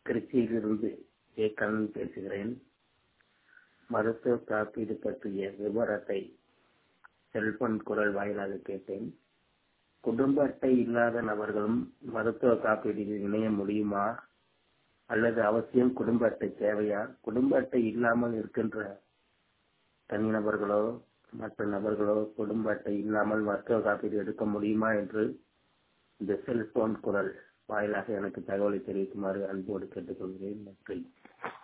திருச்சியிலிருந்து ஏ கண்ணன் பேசுகிறேன் மருத்துவ காப்பீடு பற்றிய விவரத்தை செல்போன் குரல் வாயிலாக கேட்டேன் குடும்ப அட்டை இல்லாத நபர்களும் மருத்துவ காப்பீட்டில் இணைய முடியுமா அல்லது அவசியம் குடும்ப அட்டை தேவையா குடும்ப அட்டை இல்லாமல் இருக்கின்ற தனிநபர்களோ மற்ற நபர்களோ குடும்ப அட்டை இல்லாமல் மருத்துவ காப்பீடு எடுக்க முடியுமா என்று இந்த செல்போன் குரல் வாயிலாக எனக்கு தகவலை தெரிவிக்குமாறு அன்போடு கேட்டுக்கொள்கிறேன் நன்றி